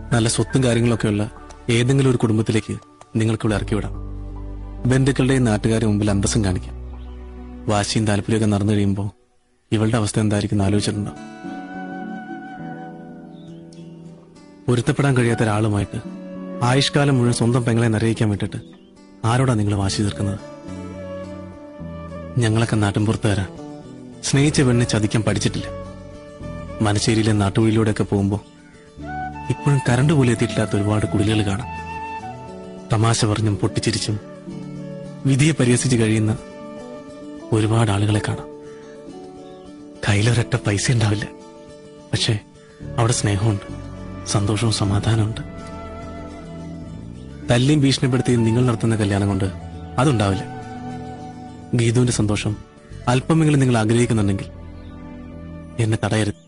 നല്ല സ്വത്തും കാര്യങ്ങളൊക്കെയുള്ള ഏതെങ്കിലും ഒരു കുടുംബത്തിലേക്ക് നിങ്ങൾക്കിവിടെ ഇറക്കിവിടാം ബന്ധുക്കളുടെയും നാട്ടുകാരുടെ മുമ്പിൽ അന്തസ്സം കാണിക്കാം വാശിയും താല്പര്യമൊക്കെ നടന്നു കഴിയുമ്പോൾ ഇവളുടെ അവസ്ഥ എന്തായിരിക്കും എന്ന് ആലോചിച്ചിട്ടുണ്ടോ പൊരുത്തപ്പെടാൻ കഴിയാത്ത ഒരാളുമായിട്ട് ആയുഷ്കാലം മുഴുവൻ സ്വന്തം പെങ്ങളെ നിറയിക്കാൻ വിട്ടിട്ട് ആരോടാ നിങ്ങൾ വാശി തീർക്കുന്നത് ഞങ്ങളൊക്കെ നാട്ടിൻപുറത്തുകാരാ സ്നേഹിച്ച പെണ്ണിനെ ചതിക്കാൻ പഠിച്ചിട്ടില്ല മനശ്ശേരിയിലെ നാട്ടുവഴിയിലൂടെയൊക്കെ പോകുമ്പോൾ ഇപ്പോഴും കരണ്ട് പോലും എത്തിയിട്ടില്ലാത്ത ഒരുപാട് കുടിലുകൾ കാണാം തമാശ പറഞ്ഞും പൊട്ടിച്ചിരിച്ചും വിധിയെ പരിഹസിച്ച് കഴിയുന്ന ഒരുപാട് ആളുകളെ കാണാം കയ്യിലൊരൊറ്റ പൈസ ഉണ്ടാവില്ല പക്ഷേ അവിടെ സ്നേഹമുണ്ട് സന്തോഷവും സമാധാനമുണ്ട് തല്ലിയും ഭീഷണിപ്പെടുത്തിയും നിങ്ങൾ നടത്തുന്ന കല്യാണം കൊണ്ട് അതുണ്ടാവില്ല ഗീതുവിന്റെ സന്തോഷം അല്പമെങ്കിലും നിങ്ങൾ ആഗ്രഹിക്കുന്നുണ്ടെങ്കിൽ എന്നെ തടയരുത്